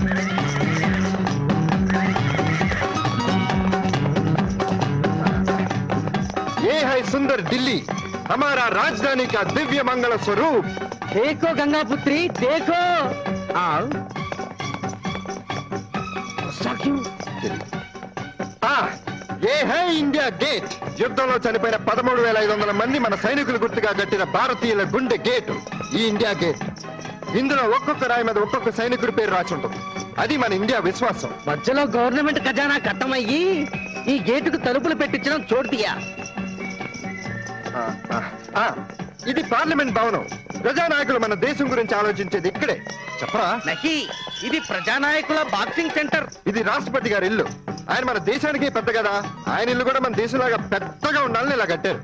ये है सुंदर दिल्ली हमारा राजधानी का दिव्य मंगल स्वरूप देखो गंगा पुत्री देखो आओ गुस्सा क्यों ఆ, ఏ హై ఇండియా గేట్ యుద్ధంలో చనిపోయిన పదమూడు వేల ఐదు వందల మంది మన సైనికుల గుర్తుగా కట్టిన భారతీయుల గుండె గేటు ఈ ఇండియా గేట్ ఇందులో ఒక్కొక్క రాయి మీద ఒక్కొక్క సైనికుడి పేరు రాసి ఉంటుంది అది మన ఇండియా విశ్వాసం మధ్యలో గవర్నమెంట్ ఖజానా కట్టమయ్యి ఈ గేటుకు తలుపులు పెట్టించడం చోటుదియా ఆ, ఆ, ఆ, ఇది పార్లమెంట్ భవనం ప్రజానాయకులు మన దేశం గురించి ఆలోచించేది ఇక్కడే చెప్పరా నహి ఇది ప్రజానాయకుల బాక్సింగ్ సెంటర్ ఇది రాష్ట్రపతి గారి ఇల్లు ఆయన మన దేశానికి పెద్ద కదా ఆయన ఇల్లు కూడా మన దేశంలాగా పెద్దగా ఉండాలని ఇలా కట్టారు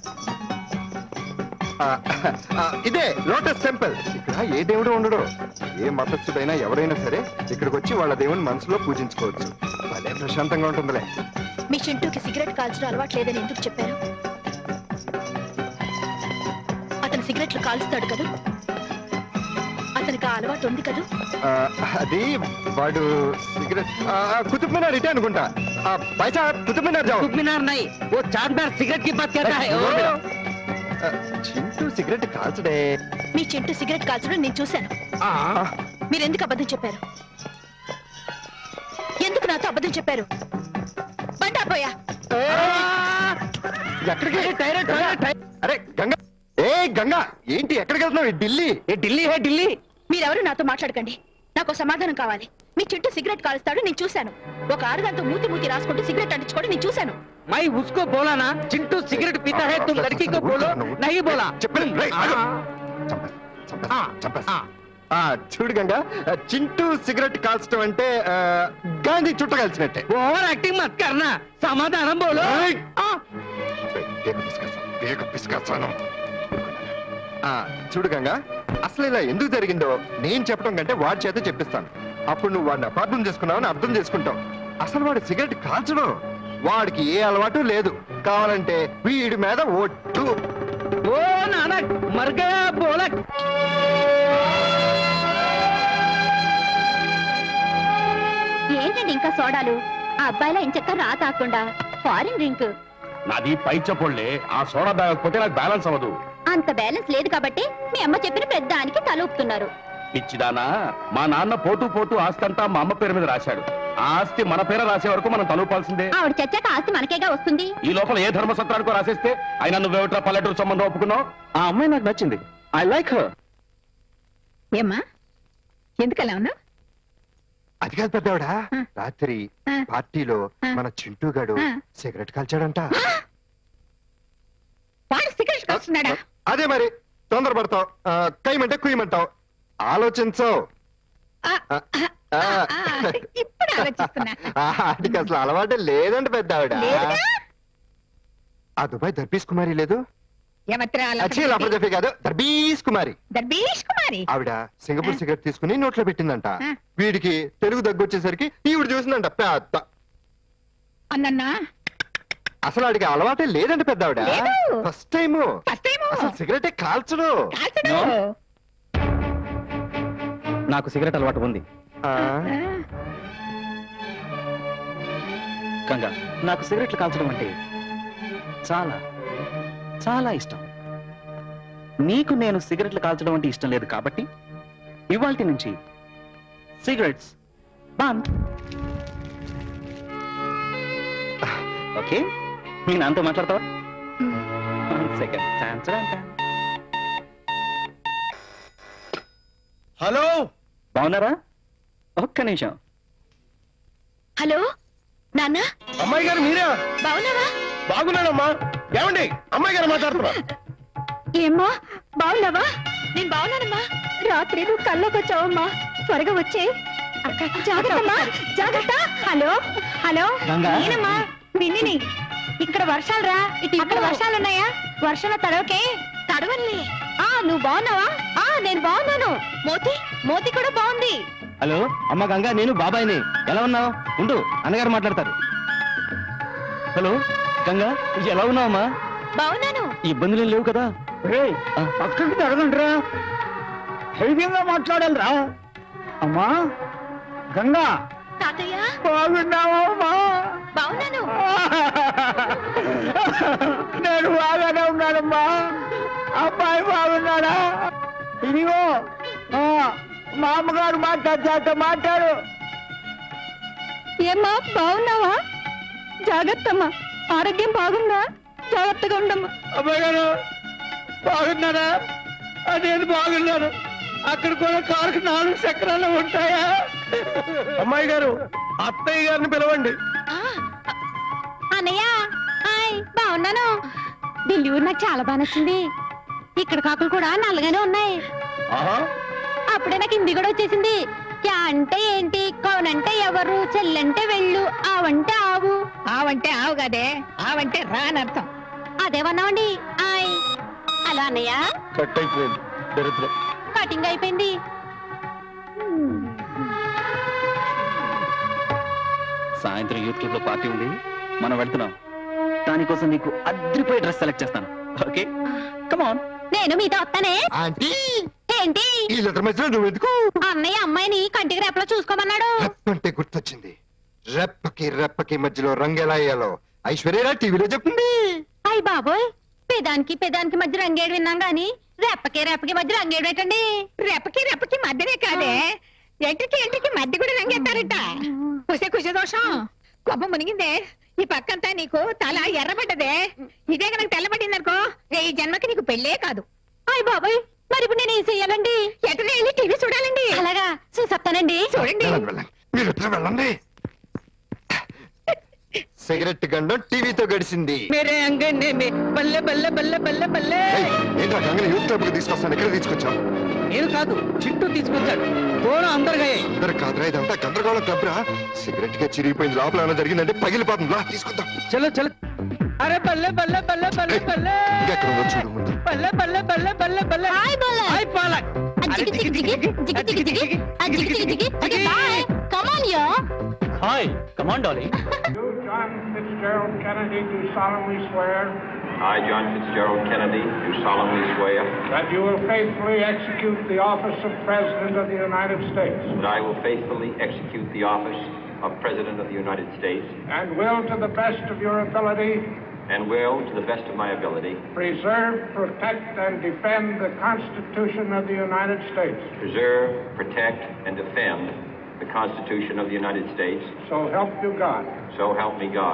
ఆ, ఆ, ఇదే లోటస్ టెంపుల్ ఇక్కడ ఏ దేవుడు ఉండడు ఏ మతస్థుడైనా ఎవరైనా సరే ఇక్కడికి వచ్చి వాళ్ళ దేవుని మనసులో పూజించుకోవచ్చు అదే ప్రశాంతంగా ఉంటుందిలే మీ చింటూకి సిగరెట్ కాల్చడం అలవాటు లేదని ఎందుకు చెప్పారు అతను సిగరెట్లు కాల్స్తాడు కదా అతనికి ఆ అలవాటు ఉంది కదా ఆ, అది వాడు సిగరెట్ ఆ, ఆ, కుతుబ్ మినార్ ఇటే అనుకుంటా ఆ, పైసా కుతుబ్ మినార్ జాओ कुतुब मीनार नहीं वो चार मीनार सिगरेट की बात कहता है ओ, ఆ, చింటూ సిగరెట్ కాల్చడే మీ చింటూ సిగరెట్ కాల్చడం నేను చూశాను ఆ, ఆ, మీరు ఎందుకు అబద్ధం చెప్పారు ఎందుకు నాతో అబద్ధం చెప్పారు బండాపోయా ఎక్కడికి अरे टैरे टैरे टैरे అరే గంగా ఏ గంగా ఏంటి ఎక్కడికి వెళ్తున్నావు ఈ ఢిల్లీ ये दिल्ली है दिल्ली మీరెవరు నాతో మాట్లాడకండి నాకు సమాధానం కావాలి మీ చింటూ సిగరెట్ కాలుస్తాడు నేను చూశాను ఒక ఆరుదాంతో మూతి మూతి రాసుకుంటూ సిగరెట్ అంటించుకోవడం నేను చూశాను मैं उसको बोला ना चिंटू सिगरेट पीता है तुम लड़की को बोलो नहीं बोला చెప్పలేదు రేయ్, ఆగు. చంపేస్తా, చంపేస్తా, ఆ, చంపేస్తా. ఆ. ఆ, చూడు గంగా ఆ, చింటూ సిగరెట్ కాల్చడం అంటే ఆ, గాంధీ చుట్ట కాల్చినట్టే ओवर एक्टिंग मत करना समाधान बोलो ఏయ్! आ, పేక పిసికేస్తాను, పేక పిసికేస్తాను. ఆ, చూడు గంగా అసలు ఇలా ఎందుకు జరిగిందో నేను చెప్పడం కంటే వాడి చేత చెప్పిస్తాను అప్పుడు నువ్వు వాడిని అపార్థం చేసుకున్నావని అర్థం చేసుకుంటావు అసలు వాడు సిగరెట్ కాల్చడం వాడికి ఏ అలవాటు లేదు కావాలంటే వీడి మీద ఒట్టు ओ नानक मर गया बोला ఏంటండి ఇంకా సోడాలు ఆ అబ్బాయిలా ఇంచక్క రా తాకుండా ఫారిన్ డ్రింక్ నాది పై చెప్పోళ్ళే ఆ సోడా తాగకపోతే నాకు బ్యాలెన్స్ అవ్వదు అంత బ్యాలెన్స్ లేదు కాబట్టి మీ అమ్మ చెప్పిన పెద్దానికి తల ఊపుతున్నారు పిచ్చిదానా మా నాన్న పోతూ పోతూ ఆస్తి అంతా మా అమ్మ పేరు మీద రాశాడు ఆ ఆస్తి మన పేర రాసే వరకు మనం తలూపాల్సిందే ఆవిడ చచ్చాక ఆస్తి మనకేగా వస్తుంది ఈ లోపల ఏ ధర్మసత్రానికో రాసేస్తే అయినా నువ్వేమిట్రా పల్లెటూరు సంబంధం ఒప్పుకున్నావు ఆ అమ్మాయి నాకు నచ్చింది ఐ లైక్ హర్ ఏమ్మా ఎందుకలా ఉన్నావు అది కాదు పెద్దవాడా ఆ. రాత్రి ఆ. పార్టీలో ఆ. మన చింటూగాడు ఆ. సిగరెట్ కాల్చాడంట వాడు సిగరెట్ కాస్తున్నాడా అదే మరి తొందరపడతావు ఆ, కైమంటే కుయ్యమంటావు ఆలోచించవు ఆ, ఆ, ఆ. ఇప్పుడు ఆలోచిస్తున్నా ఆ, వాడికి అసలు అలవాటే లేదండి పెద్ద ఆవిడ లేదుగా? ఆ దుబాయ్ దర్బీస్ కుమారి లేదు ఏమత్రా అచ్చి లఫర్ కాదు దర్బీస్ కుమారి దర్బీష్ కుమారి ఆవిడ సింగపూర్ సిగరెట్ తీసుకుని నోట్లో పెట్టిందంట ఆ. వీడికి తెలుగు దగ్గొచ్చేసరికి ఈవిడ చూసిందంట పెద్ద అన్నన్నా అసలు ఆడికి అలవాటే లేదండి పెద్ద ఆవిడ లేదు. ఫస్ట్ టైం ఫస్ట్ టైం అసలు సిగరెటే కాల్చడు కాల్చడు No. నాకు సిగరెట్ అలవాటు ఉంది ఆ, గంగా నాకు సిగరెట్లు కాల్చడం అంటే చాలా చాలా ఇష్టం నీకు నేను సిగరెట్లు కాల్చడం అంటే ఇష్టం లేదు కాబట్టి ఇవాల్టి నుంచి సిగరెట్స్ బంద్ ఓకే మీ నాన్నతో మాట్లాడతావా సెకండ్ హలో బాగున్నారా ఒక్క నిమిషం హలో నాన్న అమ్మాయి గారు మీరా బావున్నావా బాగున్నానమ్మా ఏమండి అమ్మాయి గారు మాట్లాడుతున్నా ఏమ్మా బావున్నావా నేను బావున్నానమ్మా రాత్రి నువ్వు కల్లోకి వచ్చావమ్మా త్వరగా వచ్చే జాగ్రత్తమ్మా జాగ్రత్త హలో హలో గంగా? నేనమ్మా పిన్నిని ఇక్కడ వర్షాలు రా అక్కడ వర్షాలు ఉన్నాయా వర్షంలో తడవకే తడవలే ఆ నువ్వు బాగున్నావా ఆ నేను బాగున్నాను మోతి మోతి కూడా బాగుంది హలో అమ్మ గంగా నేను బాబాయ్ని ఎలా ఉన్నావు ఉండు అన్నగారు మాట్లాడతారు హలో గంగా ఎలా ఉన్నావమ్మా బాగున్నాను ఇబ్బందులు లేవు కదా ఆ. పక్కకి తడగండిరా ధైర్యంగా మాట్లాడాలిరా అమ్మా గంగా తాతయ్య బాగున్నావమ్మా బాగున్నాను నేను బాగానే ఉన్నానమ్మా అబ్బాయి బాగున్నాడా ఇదిగో ఆ, మా అమ్మగారు మాట్లాడతాట మాట్లాడు ఏమ్మా బాగున్నావా జాగ్రత్తమ్మా ఆరోగ్యం బాగుందా జాగ్రత్తగా ఉండమ్మా అబ్బాయి గారు బాగున్నారా నేను బాగున్నాను అక్కడ కూడా కారుకు నాలుగు చక్రాలు ఉంటాయా అమ్మాయి గారు అత్తయ్య గారిని పిలవండి అన్నయ్య హాయ్ బాగున్నాను ఢిల్లీ ఊరు నాకు చాలా బాగా నచ్చింది ఇక్కడ కాకులు కూడా నల్లగానే ఉన్నాయి ఆహా అప్పుడే నాకు హిందీ కూడా వచ్చేసింది యా అంటే ఏంటి కౌనంటే ఎవరు చెల్లంటే వెళ్ళు ఆవంటే ఆవు ఆవంటే ఆవు కదే ఆవంటే రానర్థం అదేమన్నామండి హాయ్ హలో అన్నయ్య కట్ అయిపోయింది దరిద్రం కటింగ్ అయిపోయింది సాయంత్రం యూత్ క్లబ్ లో పార్టీ ఉంది మనం వెళ్తున్నాం దానికోసం నీకు అద్రిపోయి డ్రెస్ సెలెక్ట్ చేస్తాను ఓకే కమాన్ నేను మీతో వస్తానే ఆంటీ ఏంటి వీళ్ళిద్దరి మధ్యలో నువ్వు ఎందుకు అన్నయ్య అమ్మాయిని కంటికి రేపలా చూసుకోమన్నాడు రెప్పంటే గుర్తొచ్చింది రెప్పకి రెప్పకి మధ్యలో రంగు ఎలా వేయాలో ఐశ్వర్యరా టీవీలో చెప్పింది అయ్య బాబోయ్ పెదానికి పెదానికి మధ్య రంగేడు విన్నాం గాని రెప్పకి రెప్పకి మధ్య రంగేడు పెట్టండి రెప్పకి రెప్పకి మధ్యనే కాదే ఎంట్రికి ఎంట్రికి మధ్య కూడా రంగేస్తారట కుసే కుసే దోషం కొబ్బ మునిగిందే ఈ పక్కంతా నీకు తల ఎర్రబడ్డదే ఇదే కనుక తెల్లబడింది అనుకో ఈ జన్మకి నీకు పెళ్ళే కాదు అయ్య బాబోయ్ మరి ఇప్పుడు నేను ఏం చెయ్యాలండి ఎటనే వెళ్ళి టీవీ చూడాలండి అలాగా చూసేస్తానండి చూడండి వెళ్ళండి, వెళ్ళండి. మీరిద్దరు వెళ్ళండి సిగరెట్ గండం టీవీతో గడిచింది మేరే అంగన్నే మే బల్లె బల్లె బల్లె బల్లె బల్లె ఏయ్, ఏంట్రా గంగని యూత్ క్లబ్ కి తీసుకొస్తాను ఎక్కడ తీసుకొచ్చావు నేను కాదు చిట్టు తీసుకొచ్చాడు ఫోన్ అందరుగా అందరు కాదురా ఇదంతా గందరగోళం క్లబ్ రా సిగరెట్ గా చిరిగిపోయింది లోపల ఏమైనా జరిగిందంటే పగిలిపోతుంది రా తీసుకుందాం చలో చలో అరే బల్లె బల్లె బల్లె బల్లె బల్లె ఇంకెక్కడ ఉందో చూడు ముందు బల్లె బల్లె బల్లె బల్లె బల్లె హాయ్ బల్లె. హాయ్ పాలక్ జిగి జిగి జిగి జిగి జిగి జిగి ఆ జిగి జిగి జిగి okay bye come on yo hi come on Dolly You, John Fitzgerald Kennedy, do solemnly swear I, John Fitzgerald Kennedy, do solemnly swear that you will faithfully execute the office of President of the United States that I will faithfully execute the office of President of the United States and will, to the best of your ability, and will, to the best of my ability, preserve, protect, and defend the Constitution of the United States. preserve, protect, and defend the Constitution of the United States. So help you God. So help me God.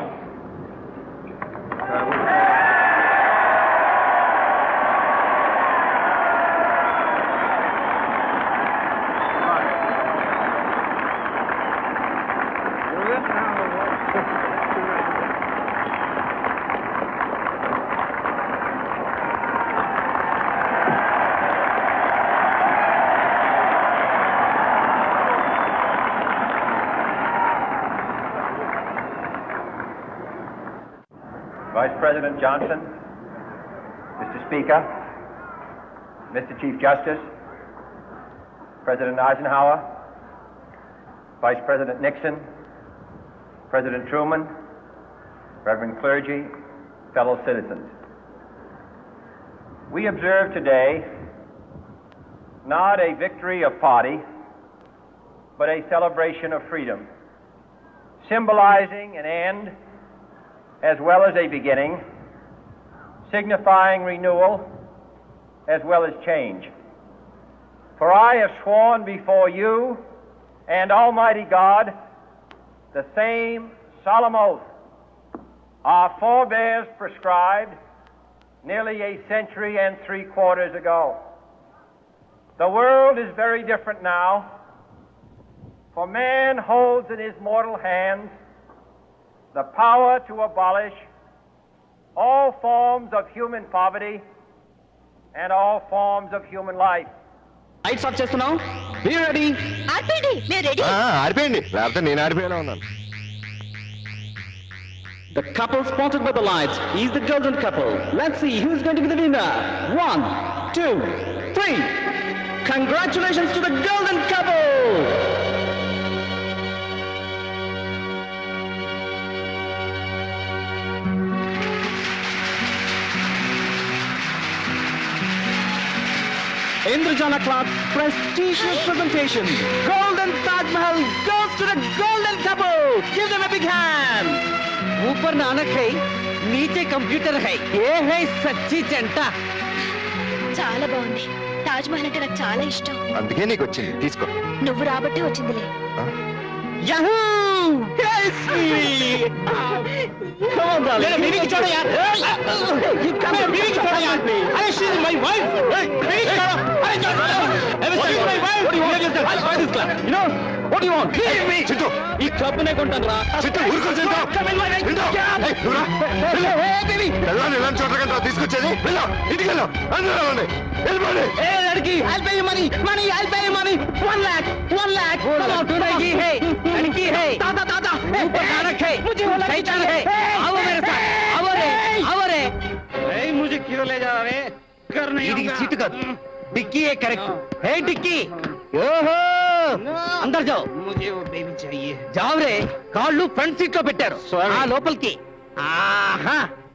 Vice President Johnson, Mr. Speaker, Mr. Chief Justice, President Eisenhower, Vice President Nixon, President Truman, Reverend clergy, fellow citizens. We observe today not a victory of party, but a celebration of freedom, symbolizing an end as well as a beginning, signifying renewal as well as change. For I have sworn before you and Almighty God the same solemn oath our forebears prescribed nearly a century and three quarters ago. The world is very different now, for man holds in his mortal hands the power to abolish all forms of human poverty and all forms of human life. Lights off చేస్తున్నాం be ready ఆర్పేడి మేము ready ఆ, ఆరిపోయండి లేకపోతే నేను ఆరిపోయేలా ఉన్నాను The couple sponsored by the lights is the golden couple. Let's see who's going to be the winner. One, two, three. Congratulations to the golden couple! Indrajala Club prestigious presentation. Golden Taj Mahal goes ऊपर नानक है नीचे computer है ये है सच्ची जंटा చాలా బాగుంది తాజ్ మహల్ అంటే నాకు చాలా ఇష్టం అందుకే నీకు వచ్చింది తీసుకో నువ్వు రాబట్టే వచ్చిందిలే Yahoo! Yes, me! Come on, darling. मेरे बीवी की छोड़ो यार. You come here, बीवी की छोड़ो यार. अरे she is my wife. Hey, बीवी की छोड़ो. अरे छोड़ो. What is my wife? What do you want? I'll buy this club. You know? What do you want? Leave me. చిట్టు ఈ క్లబ్ నే కొంటాను రా చిట్టు ఊరుకో Chintu Come in my way. Chintu ఏయ్, నువ్వురా. వెళ్ళు. వెళ్ళాలి ఇలాంటి చోట్ల కంటే తీసుకొచ్చేది వెళ్ళు ఇంటికి వెళ్ళు అందరూ వెళ్ళండి వెళ్ళిపోండి ए लड़की I'll pay you money money I'll pay you money one lakh one lakh come on लड़की है लड़की है दादा दादा ऊपर नानक है मुझे वो लड़की चाहिए आओ मेरे साथ आओ रे आओ रे ए मुझे क्यों ले जा रहे कर नहीं होगा सीट कर डिक्की है करेक्ट है डिक्की ఓహో అందరు జాओ मुझे वो बेबी चाहिए जाओ రే కాళ్ళు ఫ్రంట్ సీట్ లో పెట్టారు ఆ లోపలికి ఆహా